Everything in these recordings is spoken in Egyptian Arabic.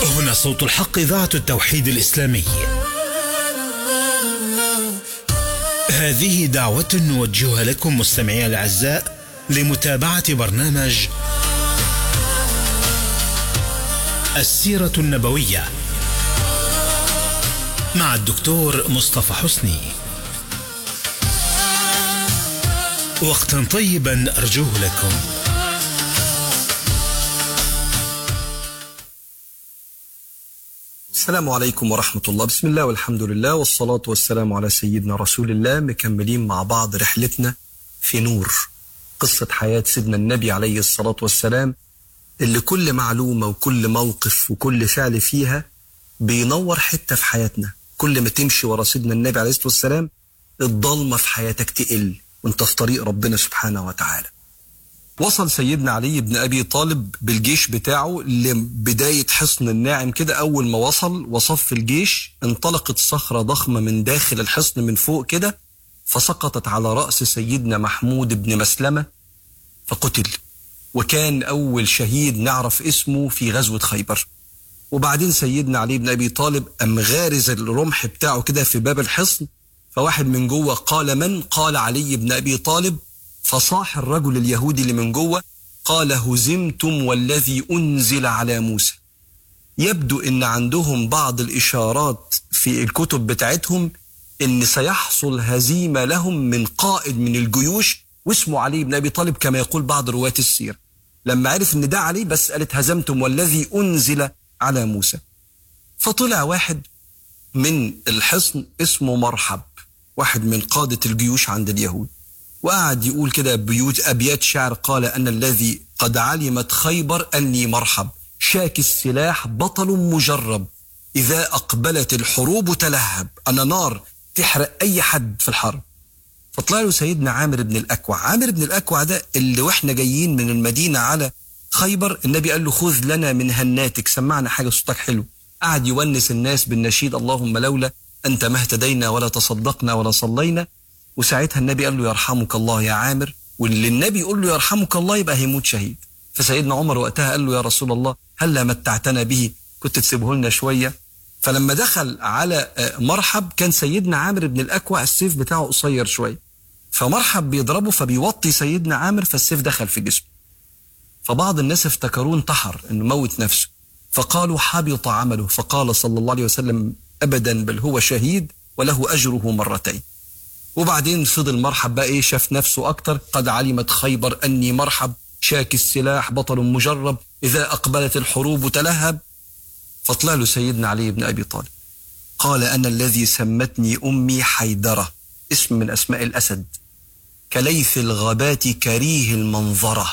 هنا صوت الحق إذاعة التوحيد الإسلامي هذه دعوة نوجهها لكم مستمعي الأعزاء لمتابعة برنامج السيرة النبوية مع الدكتور مصطفى حسني وقتا طيبا أرجوه لكم السلام عليكم ورحمة الله بسم الله والحمد لله والصلاة والسلام على سيدنا رسول الله مكملين مع بعض رحلتنا في نور قصة حياة سيدنا النبي عليه الصلاة والسلام اللي كل معلومة وكل موقف وكل فعل فيها بينور حتة في حياتنا كل ما تمشي ورا سيدنا النبي عليه الصلاة والسلام الضلمة في حياتك تقل وانت في طريق ربنا سبحانه وتعالى وصل سيدنا علي بن ابي طالب بالجيش بتاعه لبدايه حصن الناعم كده اول ما وصل وصف الجيش انطلقت صخره ضخمه من داخل الحصن من فوق كده فسقطت على راس سيدنا محمود بن مسلمه فقتل وكان اول شهيد نعرف اسمه في غزوه خيبر وبعدين سيدنا علي بن ابي طالب ام غارز الرمح بتاعه كده في باب الحصن فواحد من جوه قال من قال علي بن ابي طالب فصاح الرجل اليهودي اللي من جوه قال هزمتم والذي انزل على موسى يبدو ان عندهم بعض الاشارات في الكتب بتاعتهم ان سيحصل هزيمه لهم من قائد من الجيوش واسمه علي بن ابي طالب كما يقول بعض رواه السيره لما عرف ان ده علي بس قالت هزمتم والذي انزل على موسى فطلع واحد من الحصن اسمه مرحب واحد من قاده الجيوش عند اليهود وقعد يقول كده بيوت أبيات شعر قال أن الذي قد علمت خيبر أني مرحب شاك السلاح بطل مجرب إذا أقبلت الحروب تلهب أنا نار تحرق أي حد في الحرب فطلع له سيدنا عامر بن الأكوع عامر بن الأكوع ده اللي وإحنا جايين من المدينة على خيبر النبي قال له خذ لنا من هناتك سمعنا حاجة صوتك حلو قعد يونس الناس بالنشيد اللهم لولا أنت ما اهتدينا ولا تصدقنا ولا صلينا وساعتها النبي قال له يرحمك الله يا عامر واللي النبي يقول له يرحمك الله يبقى هيموت شهيد فسيدنا عمر وقتها قال له يا رسول الله هلا متعتنا به كنت تسيبه لنا شويه فلما دخل على مرحب كان سيدنا عامر بن الاكوع السيف بتاعه قصير شويه فمرحب بيضربه فبيوطي سيدنا عامر فالسيف دخل في جسمه فبعض الناس افتكروه انتحر انه موت نفسه فقالوا حبط عمله فقال صلى الله عليه وسلم ابدا بل هو شهيد وله اجره مرتين وبعدين فضل مرحب بقى ايه شاف نفسه اكتر قد علمت خيبر اني مرحب شاك السلاح بطل مجرب اذا اقبلت الحروب تلهب فطلع له سيدنا علي بن ابي طالب قال انا الذي سمتني امي حيدره اسم من اسماء الاسد كليث الغابات كريه المنظره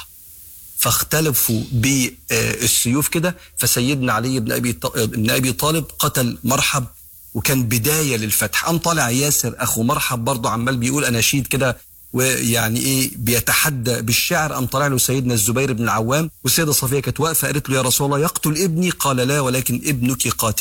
فاختلفوا بالسيوف كده فسيدنا علي بن ابي بن ابي طالب قتل مرحب وكان بدايه للفتح قام طالع ياسر اخو مرحب برضه عمال بيقول اناشيد كده ويعني ايه بيتحدى بالشعر قام طالع له سيدنا الزبير بن العوام والسيده صفيه كانت واقفه قالت له يا رسول الله يقتل ابني قال لا ولكن ابنك قاتل